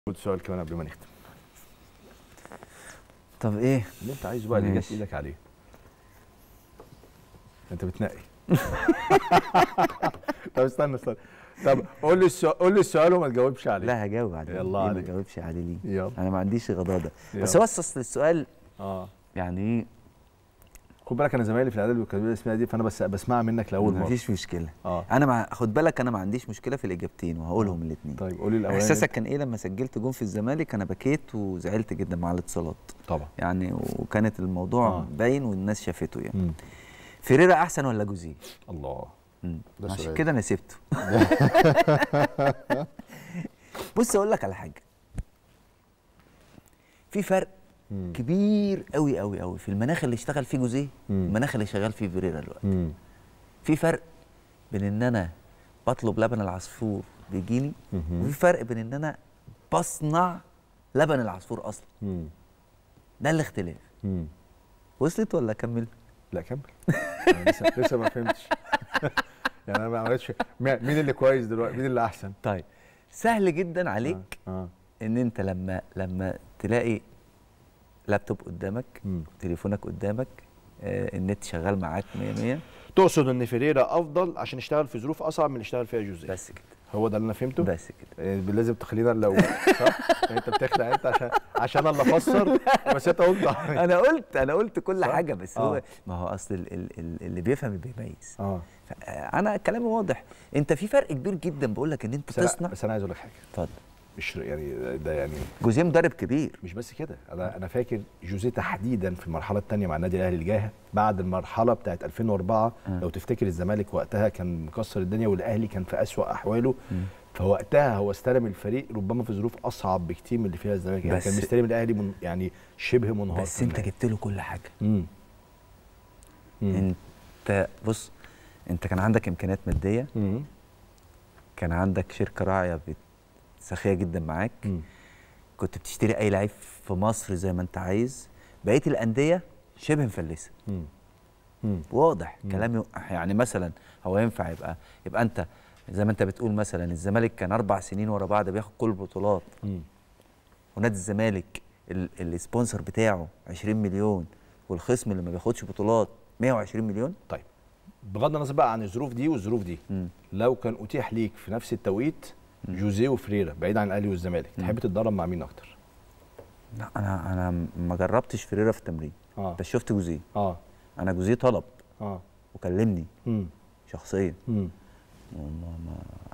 خد سؤال كمان قبل ما نختم طب ايه اللي انت عايزه بقى اللي جت ماشي. ايدك عليه انت بتنقي طب استنى استنى طب قول لي السؤال قول لي السؤال وما تجاوبش عليه لا هجاوب عليه يلا ليه ما عليك. جاوبش عليه ليه يلا انا ما عنديش غضاضه بس يلا. هو اصل السؤال اه يعني ايه خد بالك انا زمايلي في الاعداد والكتابين الاسماء دي فانا بس بسمعها منك لاول ما مره فيش مشكله اه انا مع خد بالك انا ما عنديش مشكله في الاجابتين وهقولهم الاثنين طيب قولي الاولاني احساسك كان ايه لما سجلت جون في الزمالك انا بكيت وزعلت جدا مع الاتصالات طبعا يعني وكانت الموضوع آه. باين والناس شافته يعني مم. فيريرا احسن ولا جوزيه الله مم. ده عشان سؤال. كده انا سبته بص اقول لك على حاجه في فرق مم. كبير قوي قوي قوي في المناخ اللي اشتغل فيه جوزيه مم. المناخ اللي شغال فيه فيريرا دلوقتي مم. في فرق بين ان انا بطلب لبن العصفور بيجيلي مهم. وفي فرق بين ان انا بصنع لبن العصفور اصلا مم. ده الاختلاف مم. وصلت ولا اكمل لا كمل أنا لسه لسه ما فهمتش يعني انا ما عملتش مين اللي كويس دلوقتي مين اللي احسن طيب سهل جدا عليك اه, آه. ان انت لما لما تلاقي لابتوب قدامك مم. تليفونك قدامك آه النت شغال معاك 100 100 تقصد ان فيريرا افضل عشان يشتغل في ظروف اصعب من اللي اشتغل فيها جوزيه بس كده هو ده اللي انا فهمته بس كده يعني لازم تخلينا لو صح يعني انت بتخلع انت عشان عشان انا اللي افسر بس انت قلت انا قلت انا قلت كل صح؟ حاجه بس هو آه. ما هو اصل ال- ال- ال- اللي بيفهم بيميز اه ف- انا كلامي واضح انت في فرق كبير جدا بقول لك ان انت بس انا تصنع بس انا عايز اقول لك حاجه اتفضل مش يعني ده يعني جوزيه مدرب كبير مش بس كده انا انا فاكر جوزيه تحديدا في المرحله الثانيه مع النادي الاهلي الجاهه بعد المرحله بتاعت 2004 آه. لو تفتكر الزمالك وقتها كان مكسر الدنيا والاهلي كان في اسوا احواله مم. فوقتها هو استلم الفريق ربما في ظروف اصعب بكتير من اللي فيها الزمالك يعني بس- كان مستلم الاهلي من يعني شبه منهار بس انت جبت له كل حاجه امم انت بص انت كان عندك امكانيات ماديه امم كان عندك شركه راعيه بت- سخيه جدا معاك كنت بتشتري اي لعيب في مصر زي ما انت عايز بقيه الانديه شبه مفلسه امم واضح مم. كلامي يعني مثلا هو ينفع يبقى يبقى انت زي ما انت بتقول مثلا الزمالك كان اربع سنين ورا بعض بياخد كل البطولات ونادي الزمالك ال- السبونسر بتاعه 20 مليون والخصم اللي ما بياخدش بطولات 120 مليون طيب بغض النظر بقى عن الظروف دي والظروف دي مم. لو كان اتيح ليك في نفس التوقيت جوزيه وفريرا بعيد عن الاهلي والزمالك تحب تتدرب مع مين اكتر لا انا انا ما جربتش فريرة في التمرين اه بس شفت جوزيه اه انا جوزيه طلب اه وكلمني امم شخصيا امم وما ما